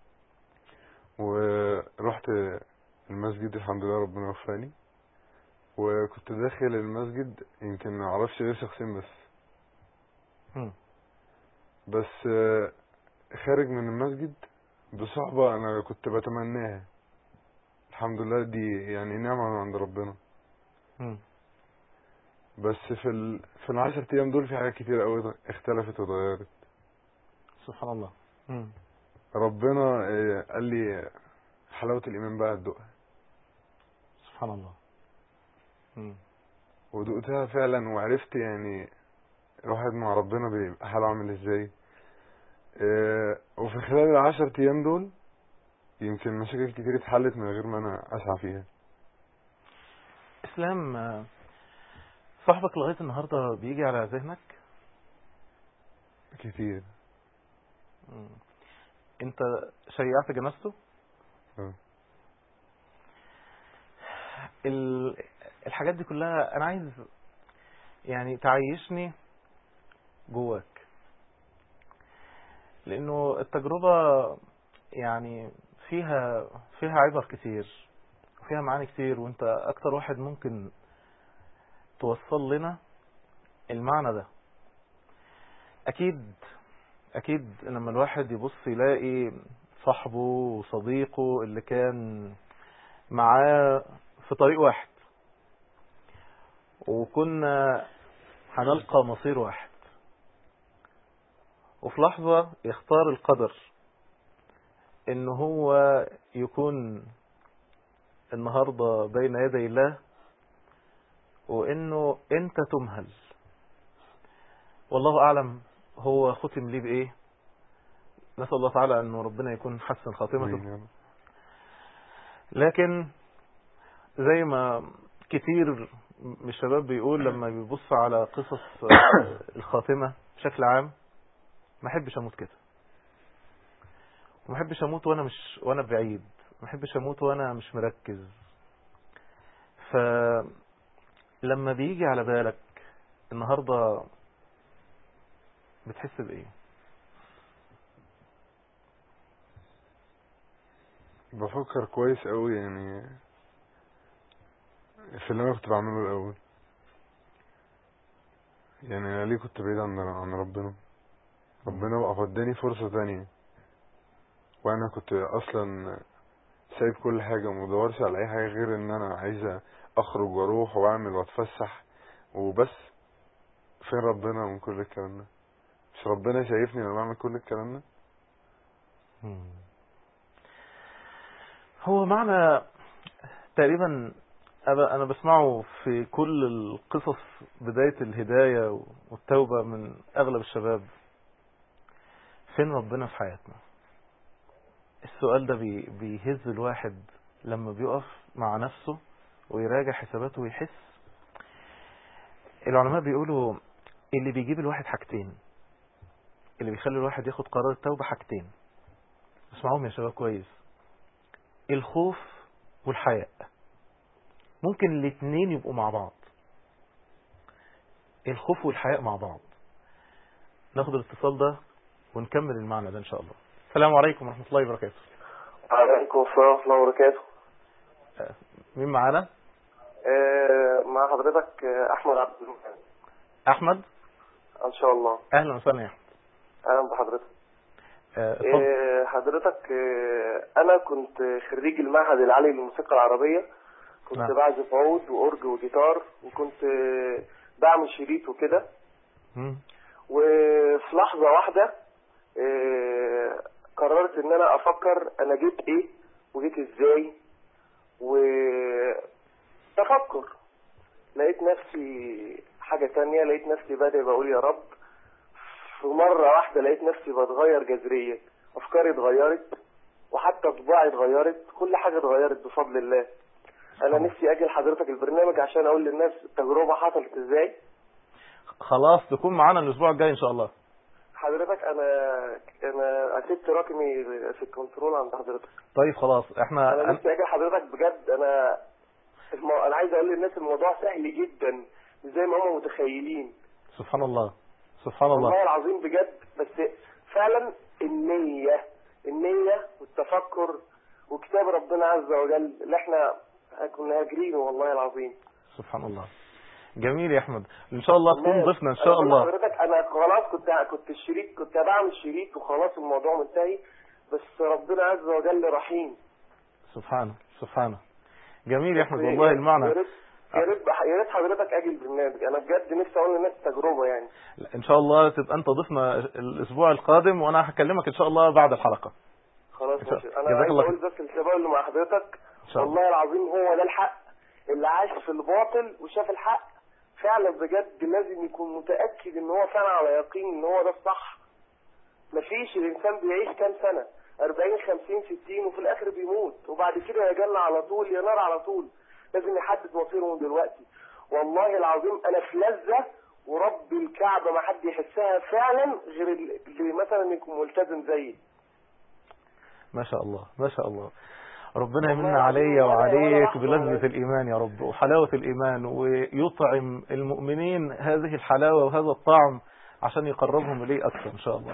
ورحت المسجد الحمد لله ربنا وفاني وكنت داخل المسجد يمكن ما اعرفش غير شخصين بس مم. بس آه، خارج من المسجد بصحبة انا كنت بتمناها الحمد لله دي يعني نعمة من عند ربنا مم. بس في ال... في العشر ايام دول في حاجات كتير قوي اختلفت واتغيرت سبحان الله مم. ربنا آه، قال لي حلاوة الإيمان بقى تدوقها سبحان الله مم. ودقتها فعلا وعرفت يعني الواحد مع ربنا بيبقى حاله عامل ازاي آه، وفي خلال العشر أيام دول يمكن مشاكل كتير اتحلت من غير ما أنا أسعى فيها اسلام آه، صاحبك لغاية النهاردة بيجي على ذهنك كتير مم. انت شيعت جنازته اه. ال- الحاجات دي كلها انا عايز يعني تعيشني جواك لانه التجربة يعني فيها فيها عبر كتير وفيها معاني كتير وانت اكتر واحد ممكن توصل لنا المعنى ده اكيد اكيد لما الواحد يبص يلاقي صاحبه وصديقه اللي كان معاه في طريق واحد وكنا هنلقى مصير واحد وفي لحظة يختار القدر ان هو يكون النهاردة بين يدي الله وانه انت تمهل والله اعلم هو ختم ليه بايه نسأل الله تعالى انه ربنا يكون حسن خاتمته آمين يا رب. لكن زي ما كتير من الشباب بيقول لما بيبص على قصص الخاتمة بشكل عام ما احبش اموت كده وما احبش اموت وانا مش وانا بعيد ما احبش اموت وانا مش مركز فلما بيجي على بالك النهارده بتحس بايه بفكر كويس قوي يعني في اللي انا كنت بعمله الاول يعني انا ليه كنت بعيد عن عن ربنا ربنا بقى اداني فرصة تانية وانا كنت اصلا سايب كل حاجة ومدورش على اي حاجة غير ان انا عايز اخرج واروح واعمل واتفسح وبس فين ربنا من كل الكلام ده مش ربنا شايفني لما بعمل كل الكلام ده مم. هو معنى تقريبا أنا أنا بسمعه في كل القصص بداية الهداية والتوبة من أغلب الشباب فين ربنا في حياتنا السؤال ده بي بيهز الواحد لما بيقف مع نفسه ويراجع حساباته ويحس العلماء بيقولوا اللي بيجيب الواحد حاجتين اللي بيخلي الواحد ياخد قرار التوبة حاجتين اسمعوهم يا شباب كويس الخوف والحياء ممكن الاثنين يبقوا مع بعض الخوف والحياء مع بعض ناخد الاتصال ده ونكمل المعنى ده ان شاء الله السلام عليكم ورحمة الله وبركاته عليكم السلام ورحمة الله وبركاته مين معانا آه، مع حضرتك آه، أحمد عبد المنعم احمد إن شاء الله اهلا وسهلا يا احمد أهلا بحضرتك آه، اتفضل آه، حضرتك آه، أنا كنت خريج المعهد العالي للموسيقى العربية كنت نعم. بعزف عود وأورج وجيتار وكنت آه، بعمل شريط وكده مم. وفي لحظة واحدة آه، قررت ان انا افكر انا جيت ايه وجيت ازاي وتفكر لقيت نفسي حاجة تانية لقيت نفسي بادئ بقول يا رب في مرة واحدة لقيت نفسي بتغير جذريا افكاري اتغيرت وحتى طباعي اتغيرت كل حاجة اتغيرت بفضل الله انا نفسي اجي لحضرتك البرنامج عشان اقول للناس التجربة حصلت ازاي خلاص تكون معانا الاسبوع الجاي ان شاء الله حضرتك انا انا اسبت رقمي في الكنترول عند حضرتك طيب خلاص احنا انا أن... نفسي اجي حضرتك بجد انا المو... انا عايز اقول للناس الموضوع سهل جدا مش زي ما هم متخيلين سبحان الله سبحان والله الله العظيم بجد بس فعلا النية النية والتفكر وكتاب ربنا عز وجل اللي احنا كنا هاجرينه والله العظيم سبحان الله جميل يا احمد ان شاء الله تكون والله ضيفنا ان أنا شاء بقول الله لحضرتك انا خلاص كنت كنت الشريك كنت بعمل شريك وخلاص الموضوع منتهي بس ربنا عز وجل رحيم سبحانه سبحانه جميل يا احمد يا- والله يا المعنى ريت يا ريت يا ريت حضرتك اجي البرنامج انا بجد نفسي اقول للناس تجربه يعني ان شاء الله تبقى انت ضيفنا الاسبوع القادم وانا هكلمك ان شاء الله بعد الحلقه خلاص إن شاء- ماشي جزاك انا عايز الله اقول بس الشباب اللي مع حضرتك ان شاء الله والله العظيم هو ده الحق اللي عاش في الباطل وشاف الحق فعلا بجد لازم يكون متاكد ان هو فعلا على يقين ان هو ده الصح مفيش الانسان بيعيش كام سنه 40 50 60 وفي الاخر بيموت وبعد كده يا جنه على طول يا نار على طول لازم يحدد مصيره من دلوقتي والله العظيم انا في لذه ورب الكعبه ما حد يحسها فعلا غير اللي مثلا يكون ملتزم زيي ما شاء الله ما شاء الله ربنا والله يمن العظيم علي ولا- ولا وعليك لحظة بلذة ولا- الإيمان يا رب وحلاوة الإيمان ويطعم المؤمنين هذه الحلاوة وهذا الطعم عشان يقربهم إليه أكثر إن شاء الله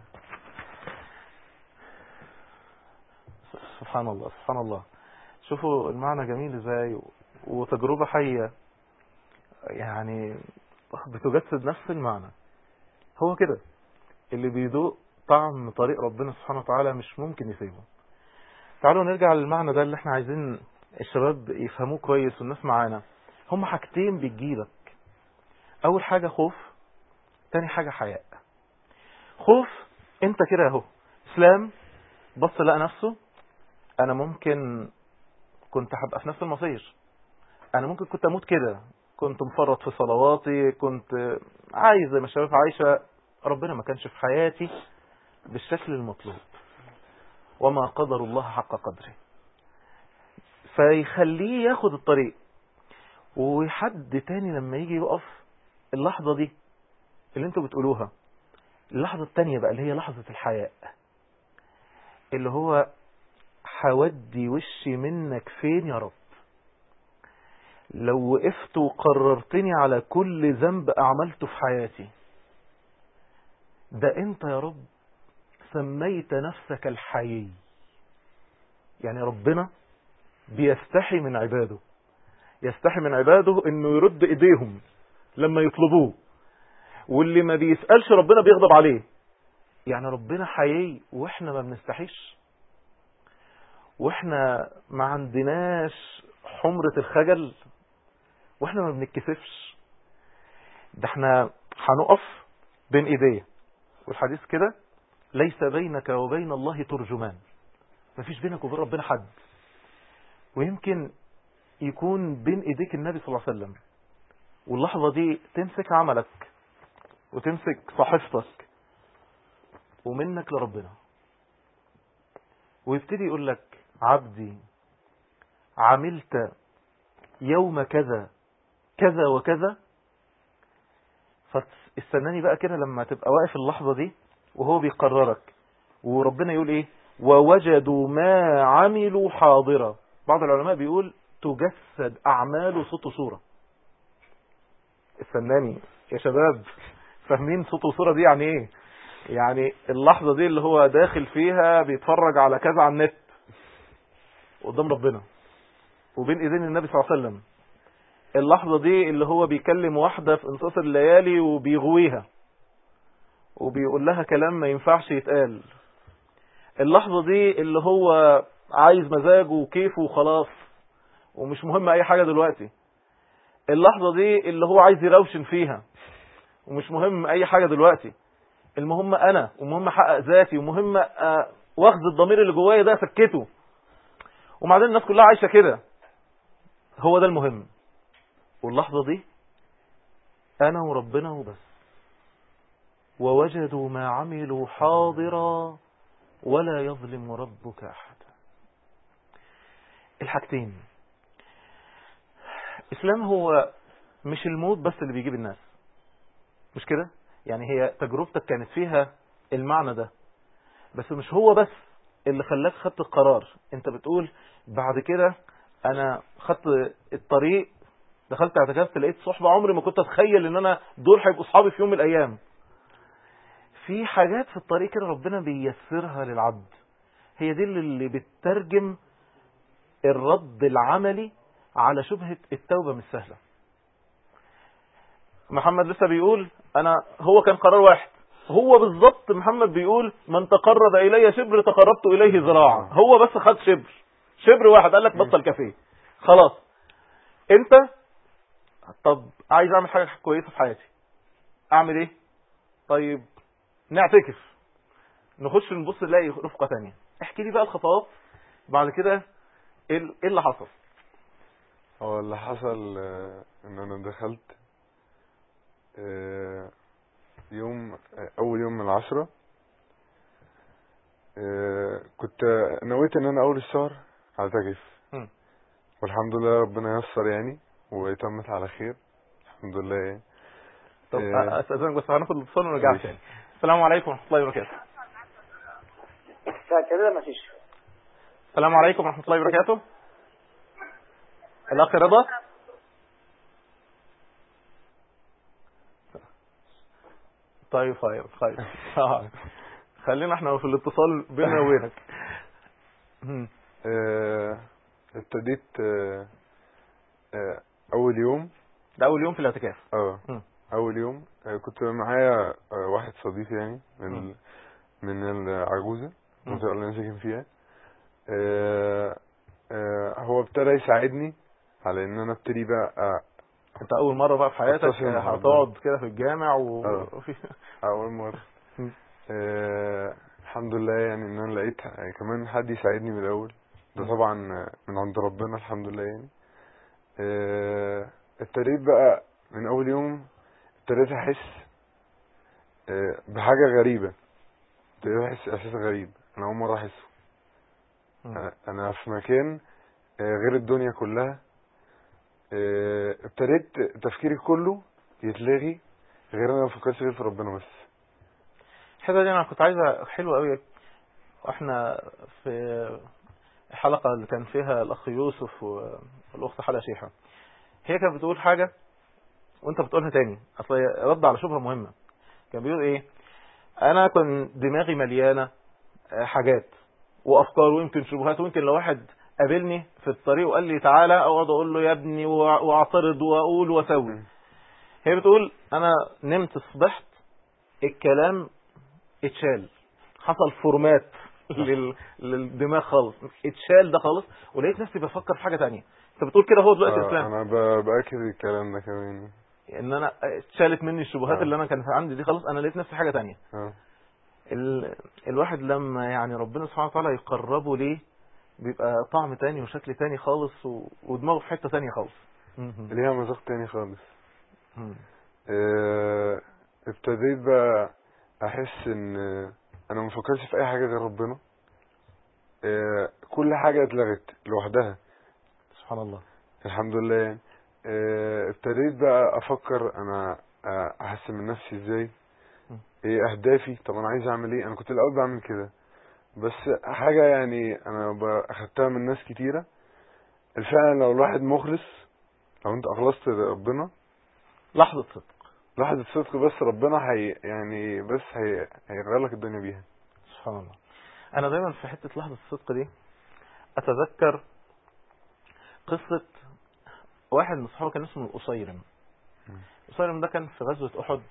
سبحان الله سبحان الله شوفوا المعنى جميل ازاي وتجربة حية يعني بتجسد نفس المعنى هو كده اللي بيدوق طعم طريق ربنا سبحانه وتعالى مش ممكن يسيبه تعالوا نرجع للمعنى ده اللي احنا عايزين الشباب يفهموه كويس والناس معانا هم حاجتين بتجيلك اول حاجة خوف تاني حاجة حياء خوف انت كده اهو اسلام بص لقى نفسه انا ممكن كنت هبقى في نفس المصير انا ممكن كنت اموت كده كنت مفرط في صلواتي كنت عايز زي ما الشباب عايشة ربنا ما كانش في حياتي بالشكل المطلوب وما قدر الله حق قدره فيخليه ياخد الطريق وحد تاني لما يجي يقف اللحظة دي اللي انتوا بتقولوها اللحظة التانية بقى اللي هي لحظة الحياء اللي هو هودي وشي منك فين يا رب لو وقفت وقررتني على كل ذنب أعملته في حياتي ده انت يا رب سميت نفسك الحيي يعني ربنا بيستحي من عباده يستحي من عباده انه يرد ايديهم لما يطلبوه واللي ما بيسألش ربنا بيغضب عليه يعني ربنا حيي واحنا ما بنستحيش واحنا ما عندناش حمرة الخجل واحنا ما بنتكسفش ده احنا هنقف بين ايديه والحديث كده ليس بينك وبين الله ترجمان مفيش بينك وبين ربنا حد ويمكن يكون بين ايديك النبي صلى الله عليه وسلم واللحظة دي تمسك عملك وتمسك صحيفتك ومنك لربنا ويبتدي يقول لك عبدي عملت يوم كذا كذا وكذا فاستناني بقى كده لما تبقى واقف اللحظة دي وهو بيقررك وربنا يقول ايه ووجدوا ما عملوا حاضرا بعض العلماء بيقول تجسد اعماله صوت وصورة استناني يا شباب فاهمين صوت وصورة دي يعني ايه يعني اللحظة دي اللي هو داخل فيها بيتفرج على كذا على النت قدام ربنا وبين ايدين النبي صلى الله عليه وسلم اللحظة دي اللي هو بيكلم واحدة في انصاص الليالي وبيغويها وبيقول لها كلام ما ينفعش يتقال اللحظة دي اللي هو عايز مزاجه وكيفه وخلاص ومش مهم اي حاجة دلوقتي اللحظة دي اللي هو عايز يروشن فيها ومش مهم اي حاجة دلوقتي المهم انا ومهم احقق ذاتي ومهم أ- واخد الضمير اللي جوايا ده اسكته وبعدين الناس كلها عايشة كده هو ده المهم واللحظة دي انا وربنا وبس ووجدوا ما عملوا حاضرا ولا يظلم ربك احدا الحاجتين الاسلام هو مش الموت بس اللي بيجيب الناس مش كده يعني هي تجربتك كانت فيها المعنى ده بس مش هو بس اللي خلاك خدت القرار انت بتقول بعد كده انا خدت الطريق دخلت اعتكفت لقيت صحبة عمري ما كنت اتخيل ان انا دول هيبقوا اصحابي في يوم من الايام في حاجات في الطريق كده ربنا بيسرها للعبد هي دي اللي بتترجم الرد العملي على شبهة التوبة مش سهلة محمد لسه بيقول انا هو كان قرار واحد هو بالظبط محمد بيقول من تقرب الي شبر تقربت اليه ذراعا هو بس خد شبر شبر واحد قال لك بطل كافيه خلاص انت طب عايز اعمل حاجه كويسه في حياتي اعمل ايه طيب نعتكف نخش نبص نلاقي رفقه تانية احكي لي بقى الخطوات بعد كده ايه ال- إيه اللي حصل هو اللي حصل آه، ان انا دخلت آه، يوم آه، اول يوم من العشرة آه، كنت نويت ان انا اول الشهر اعتكف مم. والحمد لله ربنا يسر يعني وتمت على خير الحمد لله يعني طب آه. استاذنك بس هناخد الاتصال ونرجع ماشي. تاني السلام عليكم ورحمه الله وبركاته كده ما فيش السلام عليكم ورحمه الله وبركاته الاخ رضا طيب خير خير آه. خلينا احنا في الاتصال بيننا وبينك مم. آه، ابتديت آه، آه، اول يوم ده اول يوم في الاعتكاف اه مم. اول يوم آه، كنت معايا آه، واحد صديقي يعني من مم. من العجوزة مم. المنطقة اللي انا ساكن فيها آه، آه، هو ابتدى يساعدني على ان انا ابتدي بقى آه، انت اول مره بقى في حياتك أتصل مع ربنا. هتقعد كده في الجامع و... آه. وفي اول مرة مم. آه، الحمد لله يعني ان انا لقيت آه، كمان حد يساعدني من الاول ده مم. طبعا آه، من عند ربنا الحمد لله يعني آه، ابتديت بقى من اول يوم ابتديت احس آه، بحاجة غريبة ابتديت احس احساس غريب انا اول مرة احسه مم. أنا- انا في مكان آه، غير الدنيا كلها آه، ابتديت تفكيري كله يتلغي غير انا ما بفكرش غير في ربنا بس الحته دي انا كنت عايزه حلوه قوي احنا في الحلقه اللي كان فيها الاخ يوسف والاخت حلا شيحه هي كانت بتقول حاجه وانت بتقولها تاني اصل هي رد على شبهه مهمه كان بيقول ايه انا كان دماغي مليانه آه، حاجات وافكار ويمكن شبهات ويمكن لو واحد قابلني في الطريق وقال لي تعالى اقعد اقول له يا ابني وأ- واعترض واقول واسوي مم. هي بتقول انا نمت صبحت الكلام اتشال حصل فورمات لل... للدماغ خالص اتشال ده خالص ولقيت نفسي بفكر في حاجه تانية انت بتقول كده هو دلوقتي آه، الاسلام انا ب- باكد الكلام ده كمان ان انا اتشالت مني الشبهات آه. اللي انا كانت عندي دي خلاص انا لقيت نفسي حاجه تانية اه ال... الواحد لما يعني ربنا سبحانه وتعالى يقربه ليه بيبقى طعم تاني وشكل تاني خالص و... ودماغه في حته تانية خالص مهم. ليها مذاق تاني خالص مم. آه، ابتديت بقى احس ان انا ما بفكرش في اي حاجه غير ربنا آه، كل حاجه اتلغت لوحدها سبحان الله الحمد لله يعني آه، ابتديت بقى افكر انا آه، احسن من نفسي ازاي م. ايه اهدافي طب انا عايز اعمل ايه انا كنت الاول بعمل كده بس حاجه يعني انا ب- اخدتها من ناس كتيره فعلا لو الواحد مخلص لو انت اخلصت لربنا لحظه صدق لحظة صدق بس ربنا هي يعني بس هي هيغير لك الدنيا بيها سبحان الله انا دايما في حته لحظه الصدق دي اتذكر قصه واحد من صحابه كان اسمه القصيرم القصيرم ده كان في غزوه احد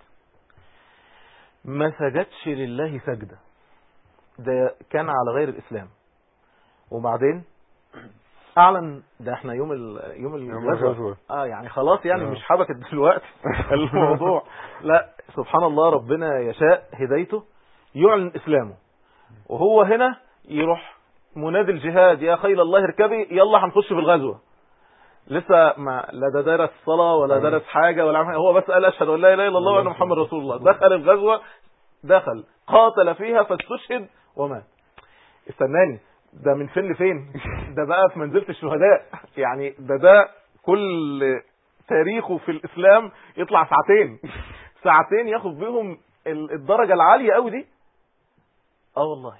ما سجدش لله سجده ده كان على غير الاسلام وبعدين اعلن ده احنا يوم ال... يوم يوم الغزوه الغزوة. اه يعني خلاص يعني آه. مش حبكت دلوقتي الموضوع لا سبحان الله ربنا يشاء هدايته يعلن اسلامه وهو هنا يروح منادي الجهاد يا خيل الله اركبي يلا هنخش في الغزوه لسه ما لا ده درس صلاه ولا آه. درس حاجه ولا عمل حاجة. هو بس قال اشهد ان لا اله الا الله وان محمد رسول الله دخل الغزوه دخل قاتل فيها فاستشهد ومات استناني ده من فين لفين ده بقى في منزله الشهداء يعني ده ده كل تاريخه في الاسلام يطلع ساعتين ساعتين ياخد بيهم ال- الدرجه العاليه قوي دي اه والله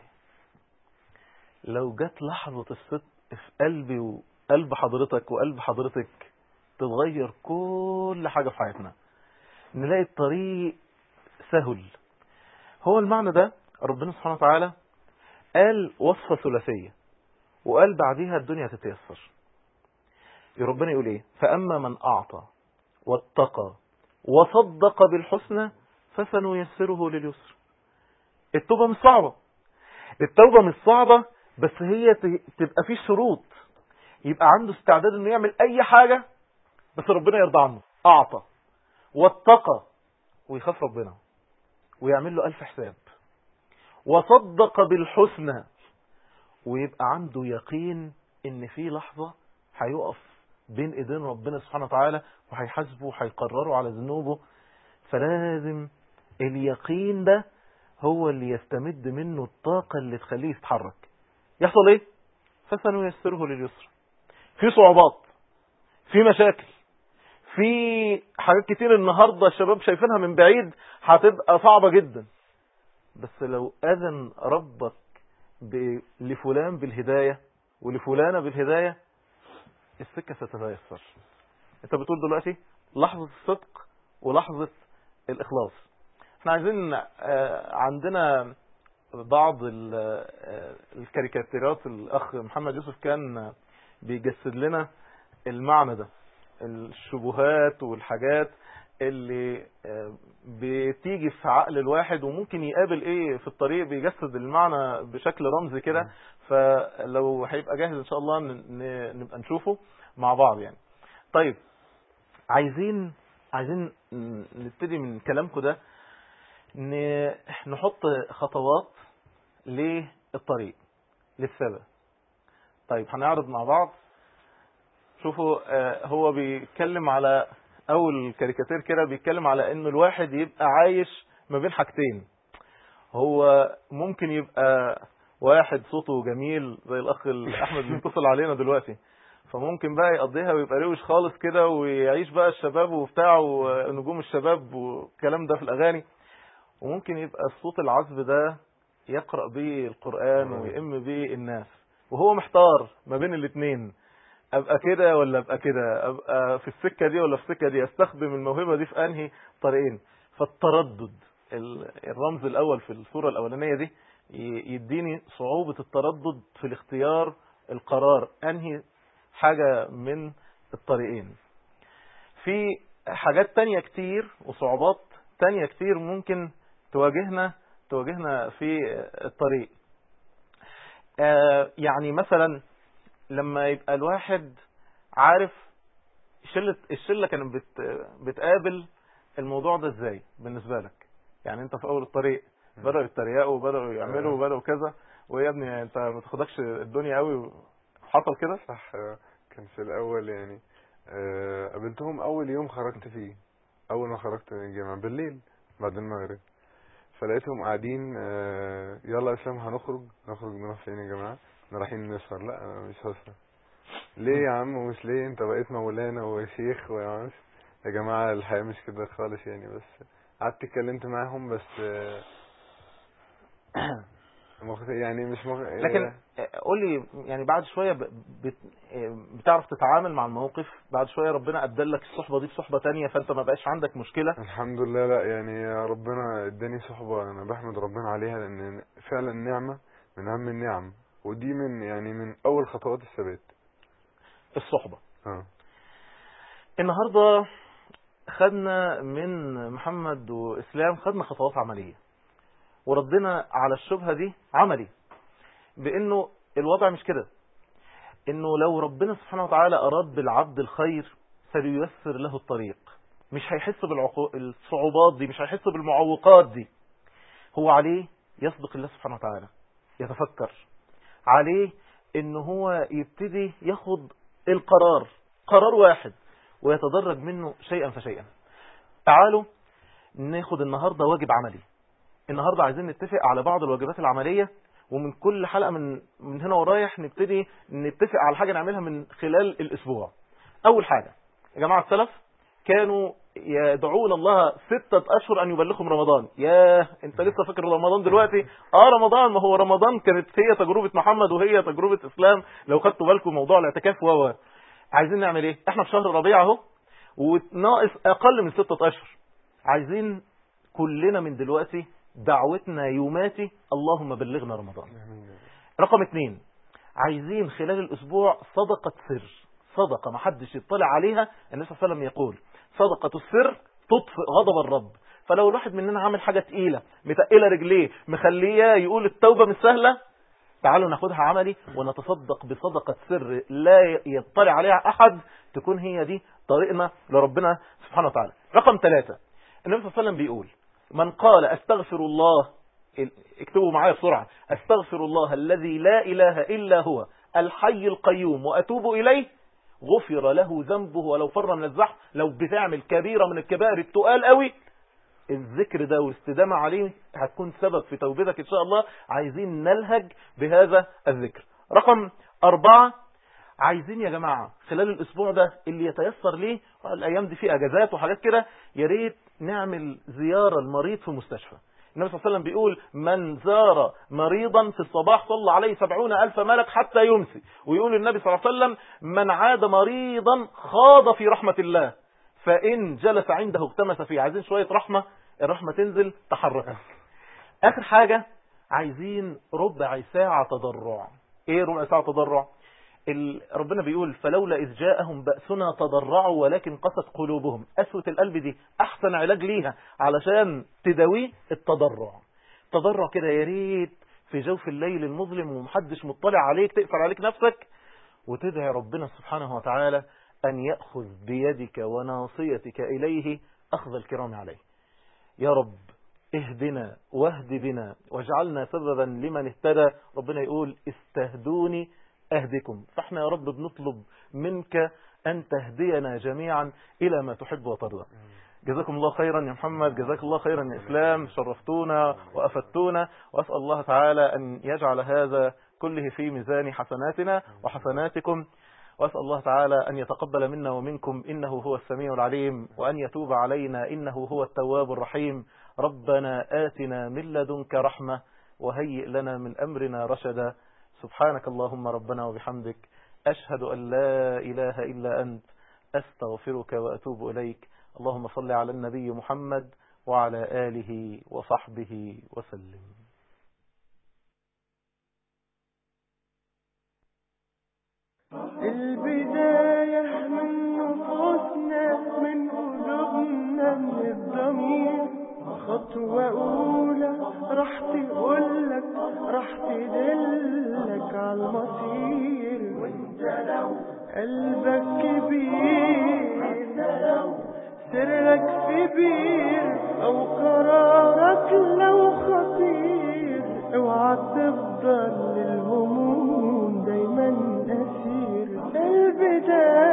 لو جت لحظه الصدق في قلبي وقلب حضرتك وقلب حضرتك تتغير كل حاجه في حياتنا نلاقي الطريق سهل هو المعنى ده ربنا سبحانه وتعالى قال وصفة ثلاثية وقال بعديها الدنيا تتيسر ربنا يقول ايه فأما من أعطى واتقى وصدق بالحسنى فسنيسره لليسر التوبة مش صعبة التوبة مش صعبة بس هي ت- تبقى فيه شروط يبقى عنده استعداد انه يعمل اي حاجة بس ربنا يرضى عنه اعطى واتقى ويخاف ربنا ويعمل له ألف حساب وصدق بالحسنى ويبقى عنده يقين ان في لحظة هيقف بين ايدين ربنا سبحانه وتعالى وهيحاسبه وهيقرره على ذنوبه فلازم اليقين ده هو اللي يستمد منه الطاقة اللي تخليه يتحرك يحصل ايه فسنيسره لليسر في صعوبات في مشاكل في حاجات كتير النهاردة الشباب شايفينها من بعيد هتبقى صعبة جدا بس لو أذن ربك ب... لفلان بالهداية ولفلانة بالهداية السكة ستتيسر انت بتقول دلوقتي لحظة الصدق ولحظة الإخلاص احنا عايزين آه، عندنا بعض ال- آه، الكاريكاتيرات الأخ محمد يوسف كان بيجسد لنا المعنى ده الشبهات والحاجات اللي آه، بتيجي في عقل الواحد وممكن يقابل ايه في الطريق بيجسد المعنى بشكل رمزي كده فلو هيبقى جاهز ان شاء الله ن- ن- نبقى نشوفه مع بعض يعني طيب عايزين عايزين ن- نبتدي من كلامكم ده ن- نحط خطوات للطريق للثبات طيب هنعرض مع بعض شوفوا آه، هو بيتكلم على اول كاريكاتير كده بيتكلم على ان الواحد يبقى عايش ما بين حاجتين هو ممكن يبقى واحد صوته جميل زي الاخ احمد اللي بيتصل علينا دلوقتي فممكن بقى يقضيها ويبقى روش خالص كده ويعيش بقى الشباب وبتاع ونجوم الشباب والكلام ده في الاغاني وممكن يبقى الصوت العذب ده يقرأ به القرآن ويئم به الناس وهو محتار ما بين الاتنين ابقى كده ولا ابقى كده ابقى في السكه دي ولا في السكه دي استخدم الموهبه دي في انهي طريقين فالتردد ال- الرمز الاول في الصوره الاولانيه دي ي- يديني صعوبه التردد في الاختيار القرار انهي حاجه من الطريقين في حاجات تانية كتير وصعوبات تانية كتير ممكن تواجهنا تواجهنا في الطريق آه يعني مثلا لما يبقى الواحد عارف شلة الشلة كانت بت بتقابل الموضوع ده ازاي بالنسبة لك يعني انت في اول الطريق بدأوا يتريقوا وبدأوا يعملوا وبدأوا كذا ويا ابني انت ما تاخدكش الدنيا قوي حصل كده صح آه، كان في الاول يعني آه، قابلتهم اول يوم خرجت فيه اول ما خرجت من الجامعه بالليل بعد المغرب فلقيتهم قاعدين آه، يلا يا اسلام هنخرج نخرج نروح فين يا جماعه احنا رايحين نسهر لا انا مش هسهر ليه يا عم ومش ليه انت بقيت مولانا وشيخ ويا عم يا جماعه الحياه مش كده خالص يعني بس قعدت اتكلمت معاهم بس آه، مخ- يعني مش مخ... لكن قول لي يعني بعد شوية ب- بت- بتعرف تتعامل مع الموقف بعد شوية ربنا أبدل لك الصحبة دي بصحبة تانية فأنت ما بقاش عندك مشكلة الحمد لله لا يعني يا ربنا اداني صحبة انا بحمد ربنا عليها لان فعلا نعمة من اهم النعم ودي من يعني من اول خطوات الثبات الصحبة اه النهاردة خدنا من محمد وإسلام خدنا خطوات عملية وردنا على الشبهة دي عملي بأنه الوضع مش كده انه لو ربنا سبحانه وتعالى اراد بالعبد الخير سييسر له الطريق مش هيحس بالصعوبات دي مش هيحس بالمعوقات دي هو عليه يصدق الله سبحانه وتعالى يتفكر عليه ان هو يبتدي ياخد القرار قرار واحد ويتدرج منه شيئا فشيئا تعالوا ناخد النهاردة واجب عملي النهاردة عايزين نتفق على بعض الواجبات العملية ومن كل حلقة من من هنا ورايح نبتدي نتفق على حاجة نعملها من خلال الأسبوع أول حاجة يا جماعة السلف كانوا يدعون الله ستة أشهر أن يبلغهم رمضان ياه أنت لسه فاكر رمضان دلوقتي آه رمضان ما هو رمضان كانت هي تجربة محمد وهي تجربة إسلام لو خدتوا بالكم موضوع الاعتكاف و عايزين نعمل إيه احنا في شهر ربيع أهو وناقص أقل من ستة أشهر عايزين كلنا من دلوقتي دعوتنا يوماتي اللهم بلغنا رمضان رقم اتنين عايزين خلال الاسبوع صدقة سر صدقة ما حدش يطلع عليها النبي صلى الله عليه وسلم يقول صدقة السر تطفئ غضب الرب فلو الواحد مننا عامل حاجة تقيلة متقلة رجليه مخليه يقول التوبة مش سهلة تعالوا ناخدها عملي ونتصدق بصدقة سر لا يطلع عليها أحد تكون هي دي طريقنا لربنا سبحانه وتعالى رقم ثلاثة النبي صلى الله عليه وسلم بيقول من قال استغفر الله اكتبوا معايا بسرعة استغفر الله الذي لا إله إلا هو الحي القيوم وأتوب إليه غفر له ذنبه ولو فر من الزحف لو بتعمل كبيرة من الكبائر التقال قوي الذكر ده والاستدامة عليه هتكون سبب في توبتك إن شاء الله عايزين نلهج بهذا الذكر رقم أربعة عايزين يا جماعة خلال الأسبوع ده اللي يتيسر ليه الأيام دي في أجازات وحاجات كده يا ريت نعمل زيارة المريض في مستشفى النبي صلى الله عليه وسلم بيقول من زار مريضا في الصباح صلى عليه سبعون ألف ملك حتى يمسي ويقول النبي صلى الله عليه وسلم من عاد مريضا خاض في رحمة الله فإن جلس عنده اغتمس فيه عايزين شوية رحمة الرحمة تنزل تحركك آخر حاجة عايزين ربع ساعة تضرع ايه ربع ساعة تضرع ال... ربنا بيقول فلولا إذ جاءهم بأسنا تضرعوا ولكن قست قلوبهم قسوة القلب دي أحسن علاج ليها علشان تداويه التضرع تضرع كده يا ريت في جوف الليل المظلم ومحدش مطلع عليك تقفل عليك نفسك وتدعي ربنا سبحانه وتعالى أن يأخذ بيدك وناصيتك إليه أخذ الكرام عليه يا رب اهدنا واهد بنا واجعلنا سببا لمن اهتدى ربنا يقول استهدوني أهدكم فاحنا يا رب بنطلب منك أن تهدينا جميعا إلى ما تحب وترضى جزاكم الله خيرا يا محمد جزاك الله خيرا يا إسلام شرفتونا وأفدتونا وأسأل الله تعالى أن يجعل هذا كله في ميزان حسناتنا وحسناتكم وأسأل الله تعالى أن يتقبل منا ومنكم إنه هو السميع العليم وأن يتوب علينا إنه هو التواب الرحيم ربنا آتنا من لدنك رحمة وهيئ لنا من أمرنا رشدا سبحانك اللهم ربنا وبحمدك أشهد أن لا إله إلا أنت أستغفرك وأتوب إليك اللهم صل على النبي محمد وعلى آله وصحبه وسلم البداية من نفوسنا من قلوبنا من الضمير خطوة أولى راح تقولك راح تدلك على المصير وانت لو قلبك كبير انت لو سرك في بير او قرارك لو خطير اوعى تفضل للهموم دايما اسير قلبي ده